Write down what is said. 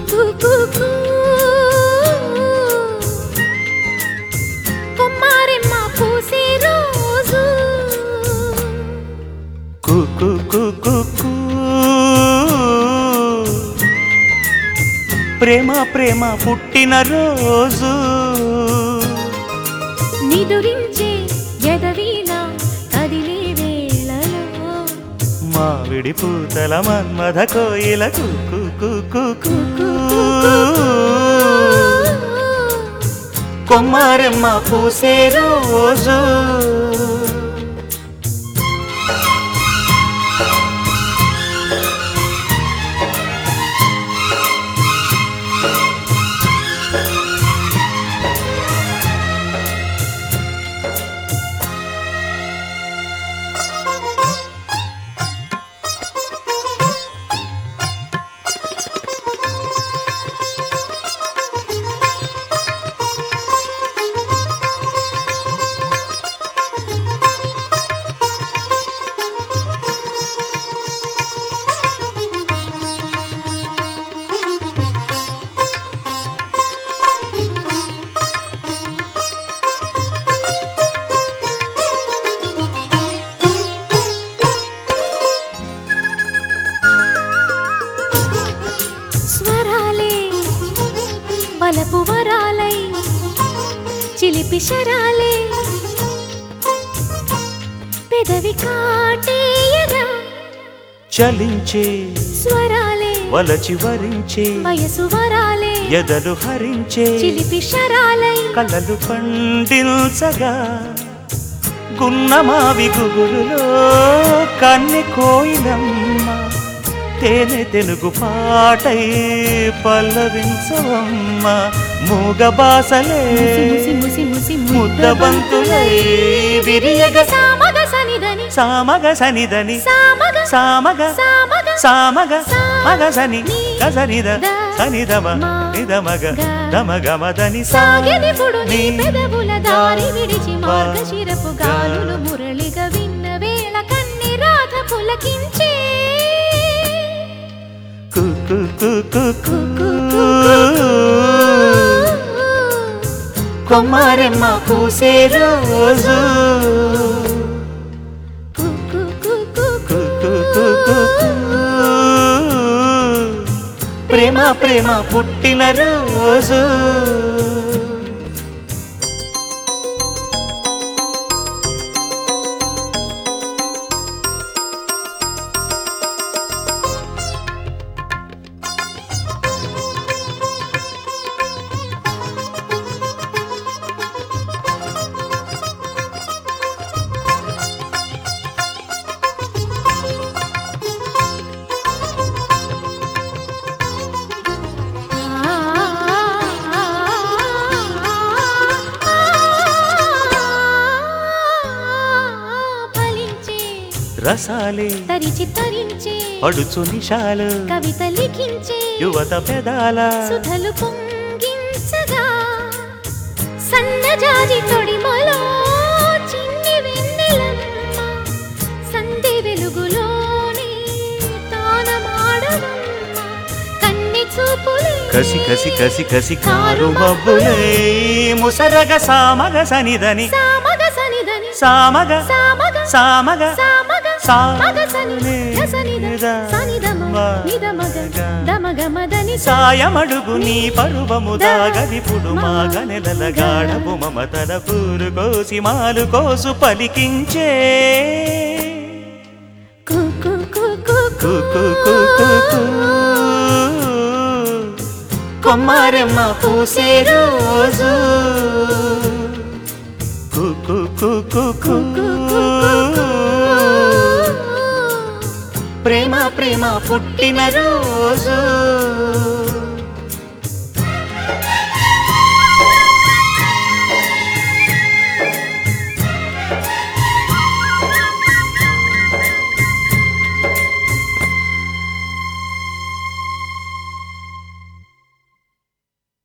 కు కు కు. కొమ్మారెమ్మ పూసే రోజు కు కు కు కు కు. ప్రేమ ప్రేమ పుట్టిన రోజు నిదురించే ఎదవీణ కదిలే వేళలో మావిడి పూతల మన్మథ కోయిల కు కు కు కు కు. కొమ్మారెమ్మ పూసే రోజు స్వరాలే బలపు వరాలై చిలిపి శరాలే పెదవి కాటేయగా చలించే స్వరాలే వలచి వరించే వయసు వరాలే ఎదలు హరించే చిలిపి శరాలై కలలు పండించగా గున్నమావి గుగురులో కన్నె కోయిలమ్మ తేనె తెనుగు పాటై పల్లవించవమ్మ మూగ బాసలే ముసి ముసి ముసి ముద్దబంతులై విరియగ సామగ సనిదని సామగ సనిదని సామగ సామగ సామగ సామగ సా మగ సని నీ గసనిద ద సనిదమ మా నిదమగ గ దమగమదని సాగెదిపుడు నీ నీ పెదవుల దారి విడిచి మా మార్గశిరపు గాలులు మురళిగా విన్న వేళ కన్ని రాధ పులకించే కు కు కు కు కు కు కు కు కొమ్మారెమ్మ పూసే రోజు కు కు కు కు కు కు కు కు కు. ప్రేమ ప్రేమ పుట్టిన రోజు ఫలించే రసాలే తరిచి తరించే పడుచు నిషాలు కవిత లిఖించే యువత పెదాల సుధలు పొంగించగా సన్నజాజి తొడిమలో చిన్ని వెన్నెలమ్మ సంధి వెలుగులోనే తానమాడవమ్మ కన్ని చూపులే కసి కసి కసి కసి కారు మబ్బులై ముసరగ సామగ సనిదని సామగ సనిదని సామగ సామగ సామగ సామగ సా మగ సని సనిద సనిదమ నిదమగ దమగమదని సాయమడుగు నీ పరువము దాగదిపుడు మాగ నెలల గాఢపు మమతల పూరు కోసి మాలు కోసు పలికించే కు కు కు కు కు కు కు కు కు. కొమ్మారెమ్మ పూసే రోజు కు కు కు కు కు. ప్రేమ ప్రేమ పుట్టిన రోజు